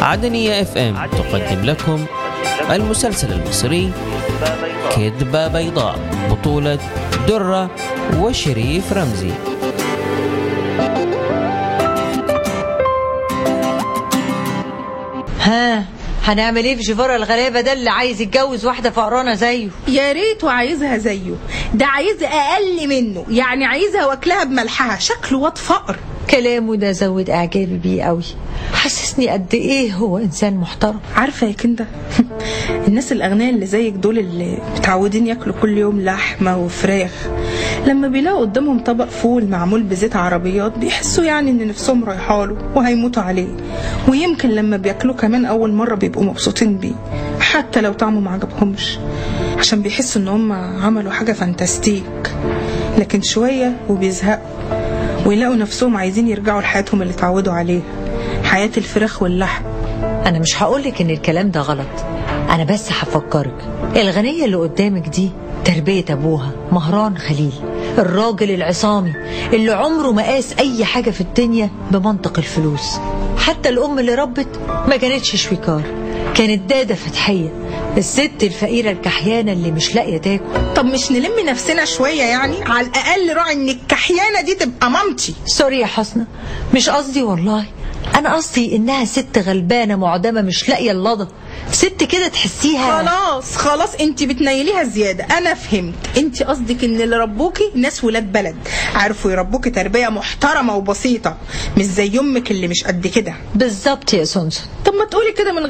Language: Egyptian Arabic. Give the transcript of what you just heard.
عدنية اف ام تقدم لكم المسلسل المصري كذبة بيضاء بطولة درة وشريف رمزي ها هنعمل ايه في جيفارا الغلابه ده اللي عايز يتجوز واحده فقرانه زيه يا ريت وعايزها زيه ده عايز اقل منه يعني عايزها واكلها بملحها شكله واد فقر كلامه ده زود اعجابي بيه قوي حسسني قد ايه هو انسان محترم عارفه يا كنده الناس الاغنياء اللي زيك دول اللي متعودين ياكلوا كل يوم لحمه وفراخ لما بيلاقوا قدامهم طبق فول معمول بزيت عربيات بيحسوا يعني ان نفسهم رايحاله وهيموتوا عليه ويمكن لما بياكلوه كمان اول مره بيبقوا مبسوطين بيه حتى لو طعمه ما عجبهمش عشان بيحسوا ان هم عملوا حاجه فانتاستيك لكن شويه وبيزهقوا ويلاقوا نفسهم عايزين يرجعوا لحياتهم اللي اتعودوا عليها حياه الفراخ واللحم انا مش هقولك ان الكلام ده غلط انا بس هفكرك الغنيه اللي قدامك دي تربية أبوها مهران خليل الراجل العصامي اللي عمره ما قاس أي حاجة في الدنيا بمنطق الفلوس حتى الأم اللي ربت ما كانتش شويكار كانت دادة فتحية الست الفقيرة الكحيانة اللي مش لاقية تاكل طب مش نلم نفسنا شويه يعني على الاقل راعي ان الكحيانه دي تبقى مامتي سوري يا حسنة مش قصدي والله أنا قصدي إنها ست غلبانة معدمة مش لاقية اللضة ست كده تحسيها خلاص خلاص انت بتنيليها زياده انا فهمت انت قصدك ان اللي ربوكي ناس ولاد بلد عارفوا يربوكي تربيه محترمه وبسيطه مش زي امك اللي مش قد كده بالظبط يا سونسون طب ما تقولي كده من